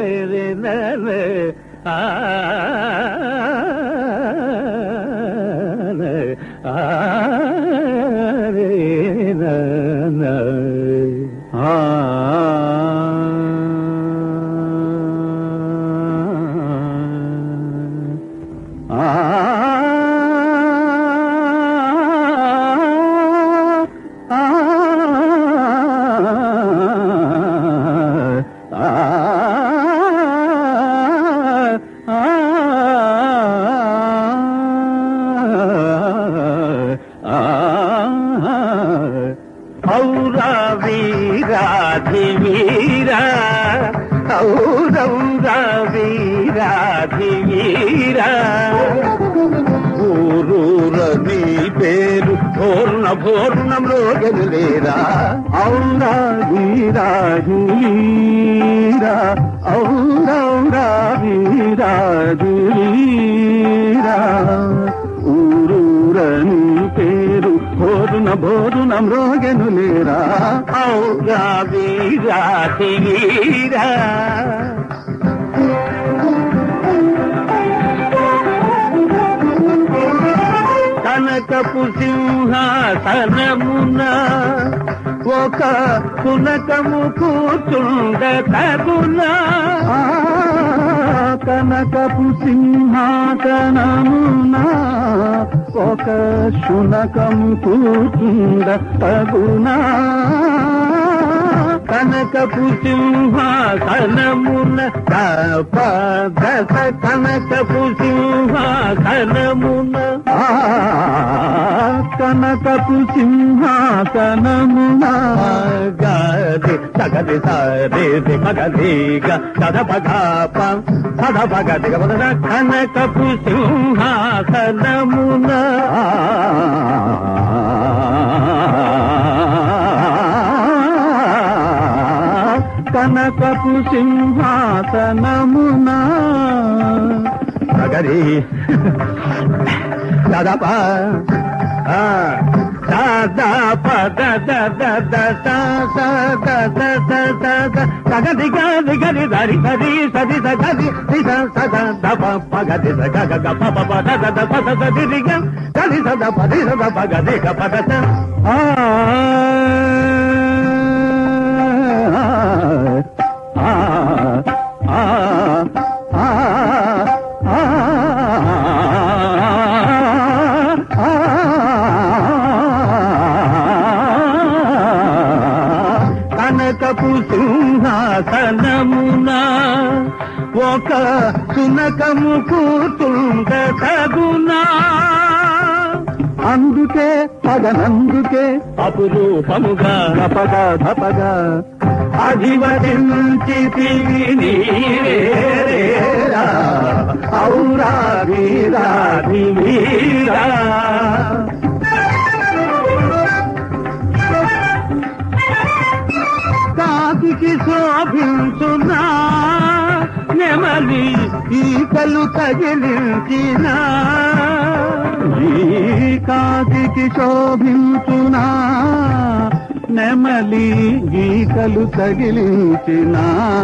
రే న న ఆ న ఆ రే న న ఆ ఔరా వీరాధి వీరా ఔరౌరా వీరాధి వీరా ఊరూర నీ పేరు పూర్ణ పూర్ణంలో గెలులేరా ఔరా వీరాధి వీరా ఔరౌరా వీరాధి వీరా ఊరూర నీ పేరు భోరున భోరున మ్రోగెను లేరా ఔరా వీరాధి వీరా కనకపు సింహాసనమున ఒక పునకము కూర్చుండ తగునా కనకపు సింహాసనమున ఒక శునకము కూర్చుండ తగునా కనకపు సింహాసనమున దశ కనకపు సింహాసనమున కనకపు సింహాసనమున గది సగది సరి మగదిగ సద పగ సద పగదిగ కనకపు సింహాసనమున కనకపు సింహాసనమున సగరి సదప సదా పద సగది గది గది దరి సరి సది సగది సద దప పగది సగ గ ప ప ప ద ద ప ద ది రి గ గది సద పది సద పగది గ పద స ఆ ఆ ఆ కనకపు సింహాసనమున ఒక సునకము కూతుండ తగునా అందుకే పదనందుకే అపురూపముగా ధపగ ధపగ అధివసించి నీరేరా ఔరా వీరాధి వీరా కాకికి శోభించునా నెమలి ఈకలు తగిలించిన ఈ కాకికి శోభించునా నెమలి గీకలు తగిలించిన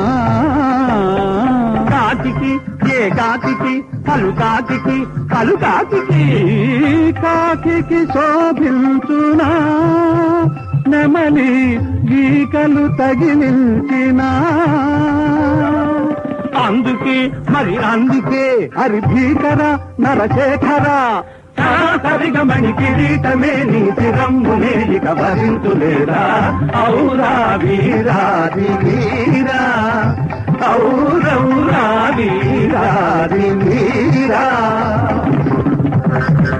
కాకికి ఏ కాకికి కలు కాకికి కలు కాకికి కాకికి శోభించునా నెమలి గీకలు తగిలించిన అందుకే మరి అందుకే హరి భీకర నరశేఖర సరిగమణి కిరీటమే నీ చిరంబునే ఇక భరించులేరా ఔరా వీరాది వీరా ఔరౌరా వీరాది వీరా